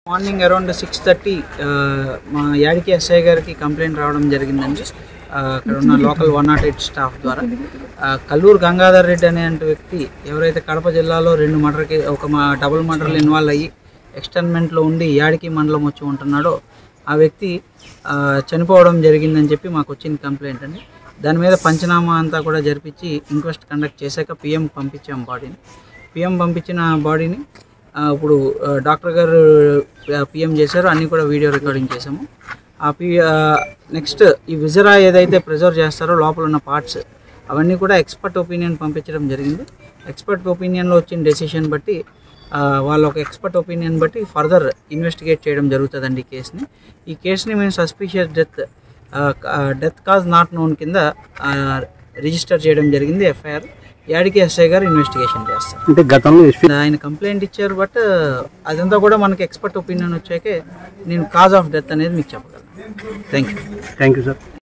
morning around six thirty మా యాడికి SI గారికి కంప్లైంట్ రావడం జరిగిందండి ఆ, అక్కడ ఉన్న local one nought eight staff ద్వారా ఆ, కల్లూరు గంగాధర్ రెడ్డి అనే అంటే వ్యక్తి ఎవరైతే కడప జిల్లాలో రెండు మర్డర్కి ఒక మా డబుల్ మర్డర్లు ఇన్వాల్వ్ అయ్యి ఎక్స్టర్న్మెంట్లో ఉండి యాడికి మండలం వచ్చి ఉంటున్నాడో ఆ వ్యక్తి ఆ, చనిపోవడం జరిగిందని చెప్పి మాకు వచ్చింది కంప్లైంట్ అండి దాని మీద పంచనామా అంతా కూడా జరిపించి ఇంక్వెస్ట్ కండక్ట్ చేశాక పిఎం పంపించాం బాడీని పిఎం పంపించిన బాడీని ఆ, ఇప్పుడు ఆ, డాక్టర్ గారు పిఎం చేశారు అన్నీ కూడా వీడియో రికార్డింగ్ చేసాము ఆ పి నెక్స్ట్ ఈ విజరా ఏదైతే ప్రిజర్వ్ చేస్తారో లోపల ఉన్న పార్ట్స్ అవన్నీ కూడా ఎక్స్పర్ట్ ఒపీనియన్ పంపించడం జరిగింది ఎక్స్పర్ట్ ఒపీనియన్లో వచ్చిన డెసిషన్ బట్టి ఆ, వాళ్ళ ఒక ఎక్స్పర్ట్ ఒపీనియన్ బట్టి ఫర్దర్ ఇన్వెస్టిగేట్ చేయడం జరుగుతుందండి ఈ కేసుని ఈ కేసుని మేము suspicious death death cause not known కింద రిజిస్టర్ చేయడం జరిగింది ఎఫ్ఐఆర్ యాడికి ఎస్ఐ గారు ఇన్వెస్టిగేషన్ చేస్తారు అంటే గతంలో ఎస్పీ ఆయన కంప్లైంట్ ఇచ్చారు బట్ అదంతా కూడా మనకి ఎక్స్పర్ట్ ఒపీనియన్ వచ్చాకే నేను కాజ్ ఆఫ్ డెత్ అనేది మీకు చెప్పగలను thank you thank you sir